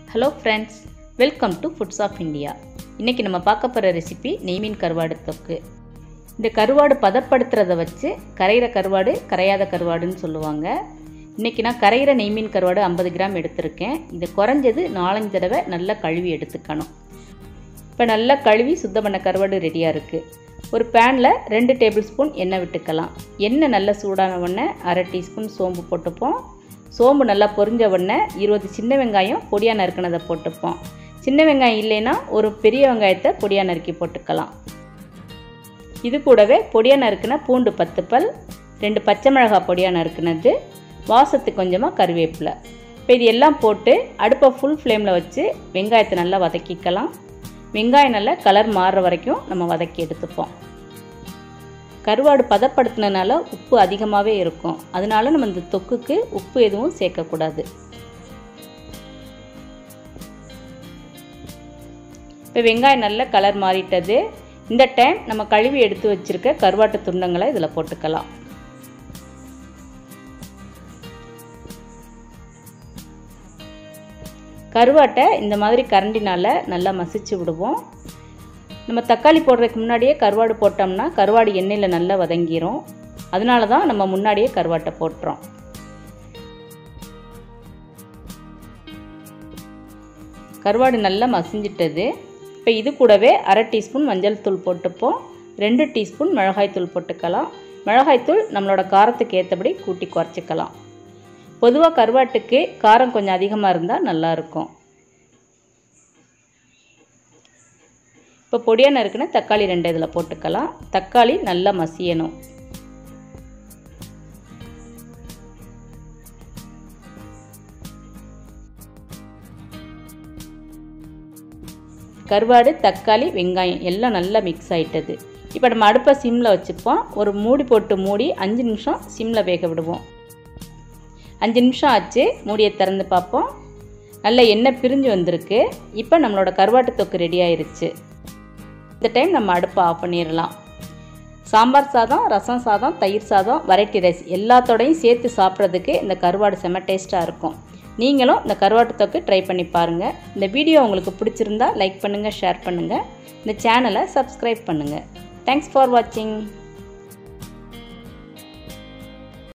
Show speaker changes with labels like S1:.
S1: hello friends welcome to foods of India இன்றைக்கி நம்ம பார்க்க போகிற ரெசிபி நெய்மீன் கருவாடு தொக்கு இந்த கருவாடு பதப்படுத்துறத வச்சு கரையிற கருவாடு கரையாத கருவாடுன்னு சொல்லுவாங்க இன்றைக்கி நான் கரையிற நெய்மீன் கருவாடு ஐம்பது கிராம் எடுத்திருக்கேன் இது குறைஞ்சது நாலஞ்சு தடவை நல்லா கழுவி எடுத்துக்கணும் இப்போ நல்லா கழுவி சுத்தம் பண்ண கருவாடு ரெடியாக இருக்குது ஒரு பேனில் ரெண்டு டேபிள் ஸ்பூன் எண்ணெய் விட்டுக்கலாம் எண்ணெய் நல்லா சூடான உடனே அரை டீஸ்பூன் சோம்பு போட்டுப்போம் சோம்பு நல்லா பொரிஞ்ச உடனே இருபது சின்ன வெங்காயம் பொடியாக நறுக்கினதை போட்டுப்போம் சின்ன வெங்காயம் இல்லைன்னா ஒரு பெரிய வெங்காயத்தை பொடியாக நறுக்கி போட்டுக்கலாம் இது கூடவே பொடியாக நறுக்கின பூண்டு பத்து பல் ரெண்டு பச்சை மிளகாய் பொடியாக நறுக்கினது வாசத்துக்கு கொஞ்சமாக கருவேப்பிலை இப்போ இது எல்லாம் போட்டு அடுப்பை ஃபுல் ஃப்ளேமில் வச்சு வெங்காயத்தை நல்லா வதக்கிக்கலாம் வெங்காயம் நல்லா கலர் மாறுற வரைக்கும் நம்ம வதக்கி எடுத்துப்போம் கருவாடு பதப்படுத்தினால உப்பு அதிகமாகவே இருக்கும் அதனால நம்ம இந்த தொக்குக்கு உப்பு எதுவும் சேர்க்கக்கூடாது இப்போ வெங்காயம் நல்ல கலர் மாறிட்டது இந்த டைம் நம்ம கழுவி எடுத்து வச்சுருக்க கருவாட்டு துண்டங்களை இதில் போட்டுக்கலாம் கருவாட்டை இந்த மாதிரி கரண்டினால் நல்லா மசிச்சு விடுவோம் நம்ம தக்காளி போடுறதுக்கு முன்னாடியே கருவாடு போட்டோம்னா கருவாடு எண்ணெயில் நல்லா வதங்கிரும் அதனால தான் நம்ம முன்னாடியே கருவாட்டை போட்டுறோம் கருவாடு நல்லா மசிஞ்சிட்டது இப்போ இது கூடவே அரை டீஸ்பூன் மஞ்சள் தூள் போட்டுப்போம் ரெண்டு டீஸ்பூன் மிளகாய்த்தூள் போட்டுக்கலாம் மிளகாய்த்தூள் நம்மளோட காரத்துக்கு ஏற்றபடி கூட்டி குறைச்சிக்கலாம் பொதுவாக கருவாட்டுக்கு காரம் கொஞ்சம் அதிகமாக இருந்தால் நல்லாயிருக்கும் இப்போ பொடியாக நறுக்குன்னு தக்காளி ரெண்டு இதில் போட்டுக்கலாம் தக்காளி நல்லா மசியணும் கருவாடு தக்காளி வெங்காயம் எல்லாம் நல்லா மிக்ஸ் ஆகிட்டது இப்போ நம்ம அடுப்பை சிம்மில் வச்சுப்போம் ஒரு மூடி போட்டு மூடி அஞ்சு நிமிஷம் சிம்மில் வேக விடுவோம் அஞ்சு நிமிஷம் ஆச்சு மூடியை திறந்து பார்ப்போம் நல்ல எண்ணெய் பிரிஞ்சு வந்திருக்கு இப்போ நம்மளோட கருவாட்டு தொக்கு ரெடி ஆயிருச்சு இந்த டைம் நம்ம அடுப்பை ஆஃப் பண்ணிடலாம் சாம்பார் சாதம் ரசம் சாதம் தயிர் சாதம் வெரைட்டி ரைஸ் எல்லாத்தோடையும் சேர்த்து சாப்பிட்றதுக்கு இந்த கருவாடு செம்ம டேஸ்ட்டாக இருக்கும் நீங்களும் இந்த கருவாட்டு தொக்கு ட்ரை பண்ணி பாருங்கள் இந்த வீடியோ உங்களுக்கு பிடிச்சிருந்தா லைக் பண்ணுங்கள் ஷேர் பண்ணுங்கள் இந்த சேனலை சப்ஸ்கிரைப் பண்ணுங்கள் தேங்க்ஸ் ஃபார் வாட்சிங்